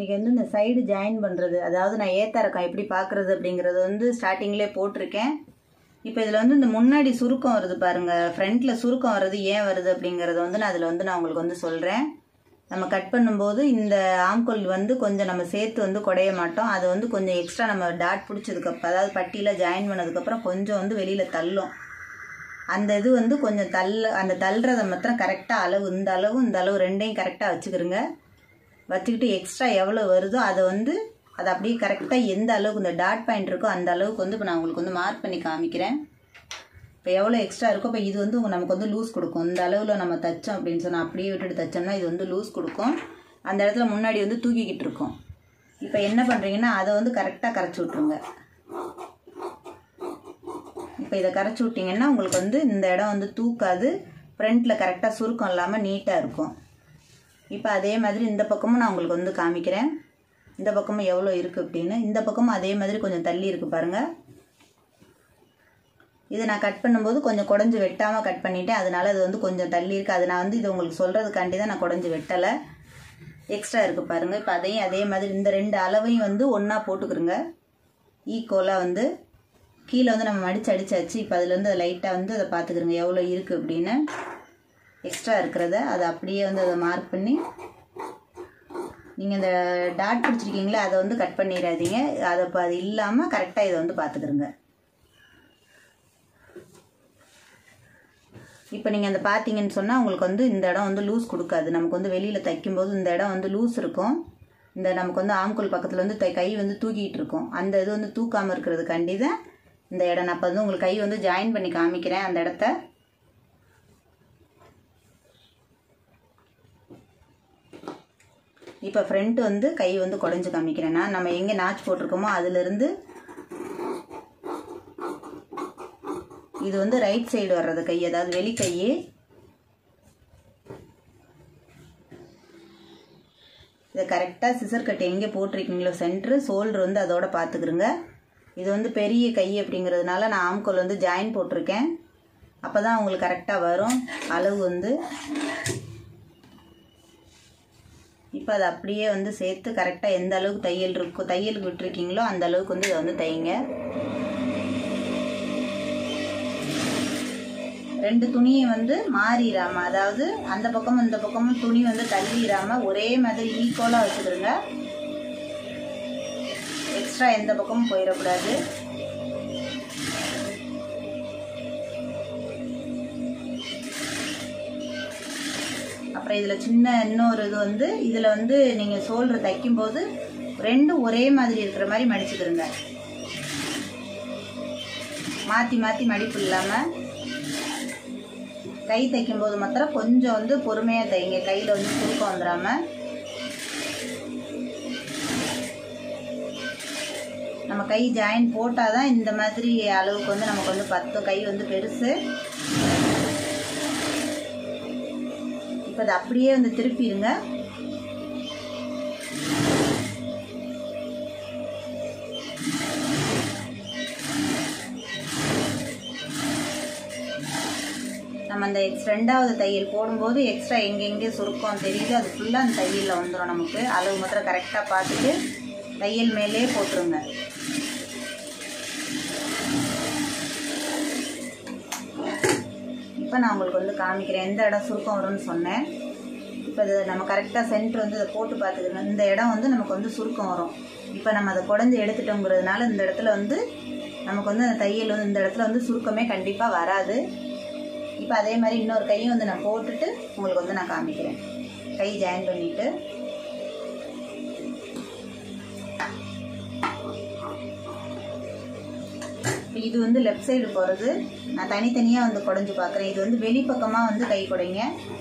இன்றைக்கி வந்து இந்த சைடு ஜாயின் பண்ணுறது அதாவது நான் ஏத்த ரக்கம் எப்படி பார்க்குறது அப்படிங்கிறது வந்து ஸ்டார்டிங்லேயே போட்டிருக்கேன் இப்போ இதில் வந்து இந்த முன்னாடி சுருக்கம் வருது பாருங்கள் ஃப்ரண்ட்டில் சுருக்கம் வர்றது ஏன் வருது அப்படிங்கிறத வந்து நான் அதில் வந்து நான் உங்களுக்கு வந்து சொல்கிறேன் நம்ம கட் பண்ணும்போது இந்த ஆம்கோல் வந்து கொஞ்சம் நம்ம சேர்த்து வந்து குடைய மாட்டோம் அது வந்து கொஞ்சம் எக்ஸ்ட்ரா நம்ம டாட் பிடிச்சதுக்கப்புறம் அதாவது பட்டியில் ஜாயின் பண்ணதுக்கப்புறம் கொஞ்சம் வந்து வெளியில் தள்ளும் அந்த இது வந்து கொஞ்சம் தள்ள அந்த தள்ளுறத மாத்திரம் கரெக்டாக அளவு இந்த அளவு இந்த அளவு ரெண்டையும் கரெக்டாக வச்சுக்கிறோங்க வச்சுக்கிட்டு எக்ஸ்ட்ரா எவ்வளோ வருதோ அதை வந்து அதை அப்படியே கரெக்டாக எந்த அளவுக்கு இந்த டாட் பாயிண்ட் இருக்கோ அந்த அளவுக்கு வந்து இப்போ நான் உங்களுக்கு வந்து மார்க் பண்ணி காமிக்கிறேன் இப்போ எவ்வளோ எக்ஸ்ட்ரா இருக்கோ இப்போ இது வந்து நமக்கு வந்து லூஸ் கொடுக்கும் இந்த அளவில் நம்ம தைச்சோம் அப்படின்னு சொன்னால் அப்படியே விட்டுட்டு தைச்சோம்னா இது வந்து லூஸ் கொடுக்கும் அந்த இடத்துல முன்னாடி வந்து தூக்கிக்கிட்டு இருக்கும் இப்போ என்ன பண்ணுறீங்கன்னா அதை வந்து கரெக்டாக கரைச்சி விட்ருங்க இப்போ இதை கரைச்சி விட்டிங்கன்னா உங்களுக்கு வந்து இந்த இடம் வந்து தூக்காது ஃப்ரண்ட்டில் கரெக்டாக சுருக்கம் இல்லாமல் நீட்டாக இருக்கும் இப்போ அதே மாதிரி இந்த பக்கமும் நான் உங்களுக்கு வந்து காமிக்கிறேன் இந்த பக்கமும் எவ்வளோ இருக்குது அப்படின்னு இந்த பக்கமும் அதே மாதிரி கொஞ்சம் தள்ளி இருக்குது பாருங்கள் இதை நான் கட் பண்ணும்போது கொஞ்சம் குடஞ்சி வெட்டாமல் கட் பண்ணிவிட்டேன் அதனால அது வந்து கொஞ்சம் தள்ளி இருக்குது அது நான் வந்து இது உங்களுக்கு சொல்கிறதுக்காண்டி தான் நான் குடஞ்சி வெட்டலை எக்ஸ்ட்ரா இருக்குது பாருங்கள் இப்போ அதையும் அதே மாதிரி இந்த ரெண்டு அளவையும் வந்து ஒன்றா போட்டுக்கிறோங்க ஈக்குவலாக வந்து கீழே வந்து நம்ம மடித்து அடிச்சாச்சு இப்போ அதுலேருந்து அதை லைட்டாக வந்து அதை பார்த்துக்கிறோங்க எவ்வளோ இருக்குது அப்படின்னு எக்ஸ்ட்ரா இருக்கிறத அதை அப்படியே வந்து அதை மார்க் பண்ணி நீங்கள் இந்த டாட் பிடிச்சிருக்கீங்களா அதை வந்து கட் பண்ணிடாதீங்க அதை இப்போ அது இல்லாமல் கரெக்டாக இதை வந்து பார்த்துக்கிறோங்க இப்போ நீங்கள் அந்த பார்த்தீங்கன்னு சொன்னால் உங்களுக்கு வந்து இந்த இடம் வந்து லூஸ் கொடுக்காது நமக்கு வந்து வெளியில் தைக்கும்போது இந்த இடம் வந்து லூஸ் இருக்கும் இந்த நமக்கு வந்து ஆம்கோல் பக்கத்தில் வந்து தை கை வந்து தூக்கிட்டு இருக்கும் அந்த இது வந்து தூக்காமல் இருக்கிறதுக்காண்டி தான் இந்த இடம் நான் இப்போ வந்து உங்களுக்கு கை வந்து ஜாயின் பண்ணி காமிக்கிறேன் அந்த இடத்த இப்போ ஃப்ரண்ட் வந்து கை வந்து குடஞ்சி காமிக்கிறேன்னா நம்ம எங்கே நாச் போட்டிருக்கோமோ அதுலேருந்து இது வந்து ரைட் சைடு வர்றது கை அதாவது வெளி கை இதை கரெக்டாக சிசர் கட்டு எங்கே போட்டிருக்கீங்களோ சென்ட்ரு சோல்ட்ரு வந்து அதோட பார்த்துக்கிறோங்க இது வந்து பெரிய கை அப்படிங்கிறதுனால நான் ஆம்கோல் வந்து ஜாயின் போட்டிருக்கேன் அப்போ தான் உங்களுக்கு கரெக்டாக வரும் அளவு வந்து இப்போ அதை அப்படியே வந்து சேர்த்து கரெக்டாக எந்த அளவுக்கு தையல் இருக்கோ தையலுக்கு விட்டுருக்கீங்களோ அந்த அளவுக்கு வந்து இதை வந்து தைங்க ரெண்டு துணியை வந்து மாறிடாம அதாவது அந்த பக்கமும் இந்த பக்கமும் துணி வந்து தள்ளிடாம ஒரே மாதிரி ஈக்குவலாக வச்சுக்கிறோங்க எக்ஸ்ட்ரா எந்த பக்கமும் போயிடக்கூடாது அப்புறம் இதில் சின்ன இன்னொரு இது வந்து இதில் வந்து நீங்கள் சோல்டர் தைக்கும்போது ரெண்டும் ஒரே மாதிரி இருக்கிற மாதிரி மடிச்சுக்கிறோங்க மாற்றி மாற்றி மடிப்பு இல்லாமல் கை தைக்கும்போது மாத்திரம் கொஞ்சம் வந்து பொறுமையாக தைங்க கையில் வந்து சுருக்கம் வந்துடாமல் நம்ம கை ஜாயின் போட்டால் தான் இந்த மாதிரி அளவுக்கு வந்து நமக்கு வந்து பத்து கை வந்து பெருசு இப்போ அதை அப்படியே வந்து திருப்பிடுங்க நம்ம அந்த எக்ஸ் ரெண்டாவது தையல் போடும்போது எக்ஸ்ட்ரா எங்கெங்கே சுருக்கம் தெரியுதோ அது ஃபுல்லாக அந்த தையலில் வந்துடும் நமக்கு அளவு மாத்திரம் கரெக்டாக பார்த்துட்டு தையல் மேலே போட்டுருங்க இப்போ நான் உங்களுக்கு வந்து காமிக்கிறேன் எந்த இடம் சுருக்கம் வரும்னு சொன்னேன் இப்போ இது நம்ம கரெக்டாக சென்டர் வந்து இதை போட்டு பார்த்துக்கணும் இந்த இடம் வந்து நமக்கு வந்து சுருக்கம் வரும் இப்போ நம்ம அதை குடஞ்சி எடுத்துட்டோங்கிறதுனால இந்த இடத்துல வந்து நமக்கு வந்து அந்த தையல் வந்து இந்த இடத்துல வந்து சுருக்கமே கண்டிப்பாக வராது இப்போ அதே மாதிரி இன்னொரு கையும் வந்து நான் போட்டுட்டு உங்களுக்கு வந்து நான் காமிக்கிறேன் கை ஜாயின் பண்ணிவிட்டு இது வந்து லெஃப்ட் சைடு போகிறது நான் தனித்தனியாக வந்து குடஞ்சி பார்க்குறேன் இது வந்து வெளிப்பக்கமாக வந்து கை குடைங்க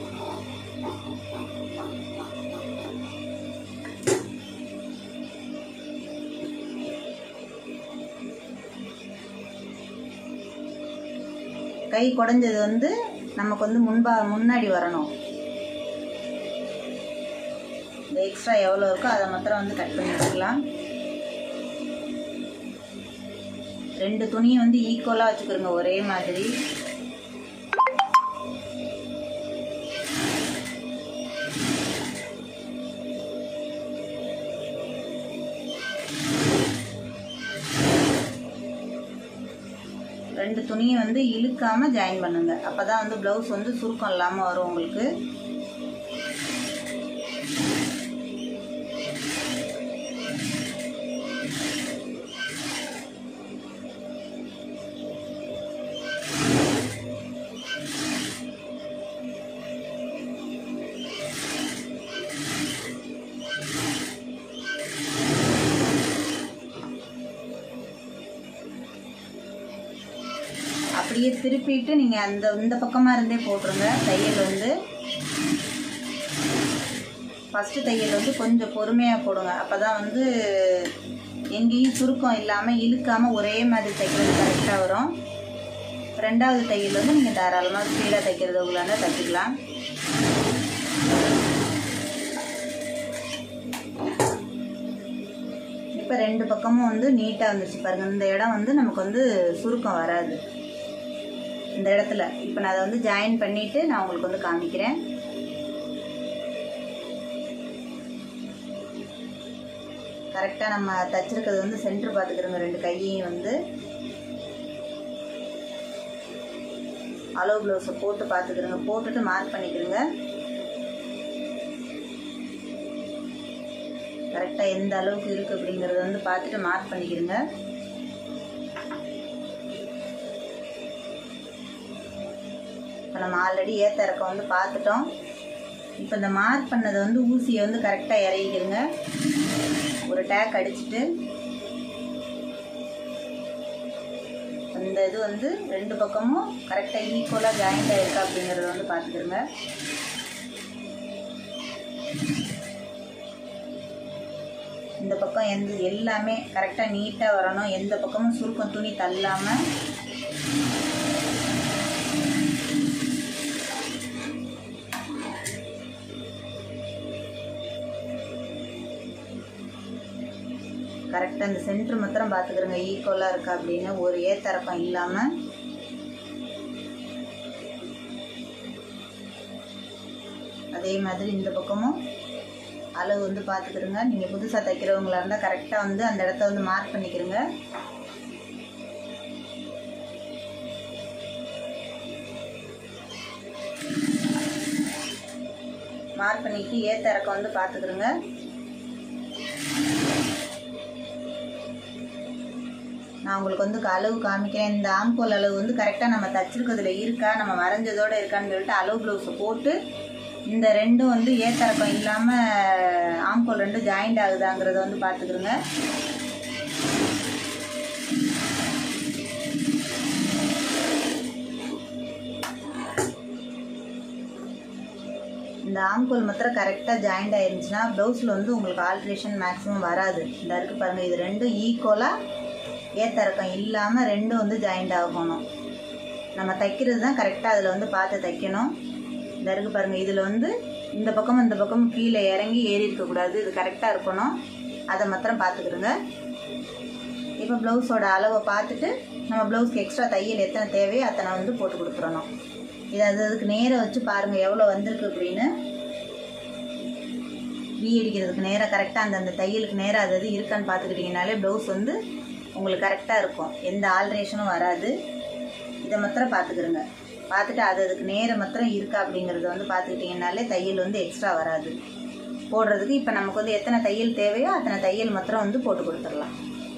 கை குடஞ்சது வந்து நமக்கு வந்து முன்பா முன்னாடி வரணும் இந்த எக்ஸ்ட்ரா எவ்வளோ இருக்கோ அதை மாத்திரம் வந்து கட் பண்ணி வச்சுக்கலாம் ரெண்டு துணியை வந்து ஈக்குவலாக வச்சுக்கிறோங்க ஒரே மாதிரி ரெண்டு துணியை வந்து இழுக்காமல் ஜாயின் பண்ணுங்க அப்போ தான் வந்து ப்ளவுஸ் வந்து சுருக்கம் இல்லாமல் வரும் உங்களுக்கு அப்படியே திருப்பிட்டு நீங்கள் அந்த இந்த பக்கமாக இருந்தே போட்டுருங்க தையல் வந்து ஃபஸ்ட்டு தையல் வந்து கொஞ்சம் பொறுமையாக போடுங்க அப்போ தான் வந்து எங்கேயும் சுருக்கம் இல்லாமல் இழுக்காமல் ஒரே மாதிரி தைக்கிறது கரெக்டாக வரும் ரெண்டாவது தையல் வந்து நீங்கள் தாராளமாக ஸ்பீடாக தைக்கிறது உள்ளான தைச்சிக்கலாம் இப்போ ரெண்டு பக்கமும் வந்து நீட்டாக வந்துருச்சு பாருங்கள் இந்த இடம் வந்து நமக்கு வந்து சுருக்கம் வராது இந்த இடத்துல இப்போ நான் அதை வந்து ஜாயின் பண்ணிவிட்டு நான் உங்களுக்கு வந்து காமிக்கிறேன் கரெக்டாக நம்ம தச்சிருக்கிறது வந்து சென்டர் பார்த்துக்கிறோங்க ரெண்டு கையையும் வந்து அளவு ப்ளவுஸை போட்டு பார்த்துக்கிறோங்க போட்டுட்டு மார்க் பண்ணிக்கிறோங்க கரெக்டாக எந்த அளவுக்கு இருக்குது அப்படிங்கிறத வந்து பார்த்துட்டு மார்க் பண்ணிக்கிறோங்க இப்போ நம்ம ஆல்ரெடி ஏற்ற இறக்கம் வந்து பார்த்துட்டோம் இப்போ இந்த மார்க் பண்ணதை வந்து ஊசியை வந்து கரெக்டாக இறங்கிக்கிறங்க ஒரு டேக் அடிச்சுட்டு அந்த இது வந்து ரெண்டு பக்கமும் கரெக்டாக ஈக்குவலாக ஜாயிண்ட் ஆகிருக்கா அப்படிங்கிறத வந்து பார்த்துக்கிறோங்க இந்த பக்கம் எந்த எல்லாமே கரெக்டாக நீட்டாக வரணும் எந்த பக்கமும் சுருக்கம் துணி தள்ளாமல் கரெக்டாக இந்த சென்டர் மாத்திரம் பார்த்துக்கிறோங்க ஈக்குவலாக இருக்கா அப்படின்னு ஒரு ஏத்தரக்கம் இல்லாமல் அதே மாதிரி இந்த பக்கமும் அளவு வந்து பார்த்துக்கிறோங்க நீங்கள் புதுசாக தைக்கிறவங்களா இருந்தால் கரெக்டாக வந்து அந்த இடத்த வந்து மார்க் பண்ணிக்கிறோங்க மார்க் பண்ணிட்டு ஏத்த இறக்கம் வந்து பார்த்துக்கிறோங்க நான் உங்களுக்கு வந்து அளவு காமிக்கிறேன் இந்த ஆம்கோல் அளவு வந்து கரெக்டாக நம்ம தச்சிருக்கிறதுல இருக்கா நம்ம வரைஞ்சதோட இருக்கான்னு சொல்லிட்டு அளவு ப்ளவுஸை போட்டு இந்த ரெண்டும் வந்து ஏத்தரக்கம் இல்லாமல் ஆம்கோல் ரெண்டும் ஜாயிண்ட் ஆகுதாங்கிறத வந்து பார்த்துக்கிறோங்க இந்த ஆம்கோல் மாத்திரம் கரெக்டாக ஜாயிண்ட் ஆயிருந்துச்சுன்னா ப்ளவுஸில் வந்து உங்களுக்கு ஆல்ட்ரேஷன் மேக்ஸிமம் வராது இந்த இருக்கு பாருங்கள் இது ரெண்டும் ஈக்குவலாக ஏத்தரக்கம் இல்லாமல் ரெண்டும் வந்து ஜாயிண்ட் ஆகணும் நம்ம தைக்கிறது தான் கரெக்டாக அதில் வந்து பார்த்து தைக்கணும் இந்த இருக்கு பாருங்கள் இதில் வந்து இந்த பக்கமும் இந்த பக்கமும் கீழே இறங்கி ஏறி இருக்கக்கூடாது இது கரெக்டாக இருக்கணும் அதை மாத்திரம் பார்த்துக்கிடுங்க இப்போ ப்ளவுஸோட அளவை பார்த்துட்டு நம்ம ப்ளவுஸ்க்கு எக்ஸ்ட்ரா தையல் எத்தனை தேவையோ அத்தனை வந்து போட்டு கொடுத்துடணும் இது அது அதுக்கு நேராக வச்சு பாருங்கள் எவ்வளோ வந்திருக்கு அப்படின்னு வீ அடிக்கிறதுக்கு நேராக கரெக்டாக அந்த அந்த தையலுக்கு நேராக அது அது இருக்கான்னு பார்த்துக்கிட்டிங்கனாலே ப்ளவுஸ் வந்து உங்களுக்கு கரெக்டாக இருக்கும் எந்த ஆல்ட்ரேஷனும் வராது இதை மாத்திரம் பார்த்துக்கிடுங்க பார்த்துட்டு அது அதுக்கு நேரம் மாத்திரம் இருக்கா அப்படிங்கிறத வந்து பார்த்துக்கிட்டிங்கனாலே தையல் வந்து எக்ஸ்ட்ரா வராது போடுறதுக்கு இப்போ நமக்கு வந்து எத்தனை தையல் தேவையோ அத்தனை தையல் மாத்திரம் வந்து போட்டு கொடுத்துடலாம்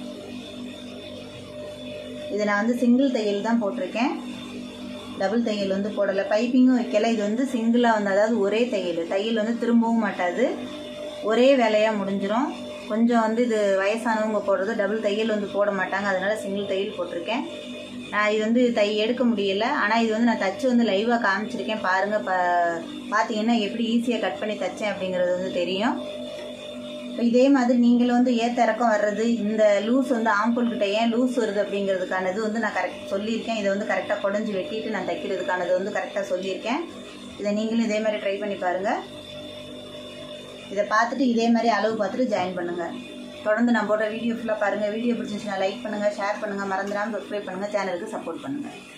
இது நான் வந்து சிங்கிள் தையல் தான் போட்டிருக்கேன் டபுள் தையல் வந்து போடலை பைப்பிங்கும் வைக்கல இது வந்து சிங்கிளாக வந்து அதாவது ஒரே தையல் தையல் வந்து திரும்பவும் மாட்டாது ஒரே வேலையாக முடிஞ்சிடும் கொஞ்சம் வந்து இது வயசானவங்க போடுறது டபுள் தையல் வந்து போட மாட்டாங்க அதனால சிங்கிள் தையல் போட்டிருக்கேன் நான் இது வந்து தை எடுக்க முடியல ஆனால் இது வந்து நான் தச்சு வந்து லைவாக காமிச்சிருக்கேன் பாருங்கள் பா பார்த்தீங்கன்னா எப்படி ஈஸியாக கட் பண்ணி தைச்சேன் அப்படிங்கிறது வந்து தெரியும் இப்போ இதே மாதிரி நீங்களும் வந்து ஏத்த இறக்கம் வர்றது இந்த லூஸ் வந்து ஆம்புல் கிட்ட ஏன் லூஸ் வருது அப்படிங்கிறதுக்கானது வந்து நான் கரெக்ட் சொல்லியிருக்கேன் இதை வந்து கரெக்டாக குடஞ்சி வெட்டிட்டு நான் தைக்கிறதுக்கானது வந்து கரெக்டாக சொல்லியிருக்கேன் இதை நீங்களும் இதே மாதிரி ட்ரை பண்ணி பாருங்கள் இதை பார்த்துட்டு இதே மாதிரி அளவு பார்த்துட்டு ஜாயின் பண்ணுங்கள் தொடர்ந்து நம்ம போடுற வீடியோ ஃபுல்லாக பாருங்கள் வீடியோ பிடிச்சிருந்துச்சுன்னா லைக் பண்ணுங்கள் ஷேர் பண்ணுங்கள் மறந்துடாமல் சப்ஸ்கிரைப் பண்ணுங்கள் சேனலுக்கு சப்போர்ட் பண்ணுங்கள்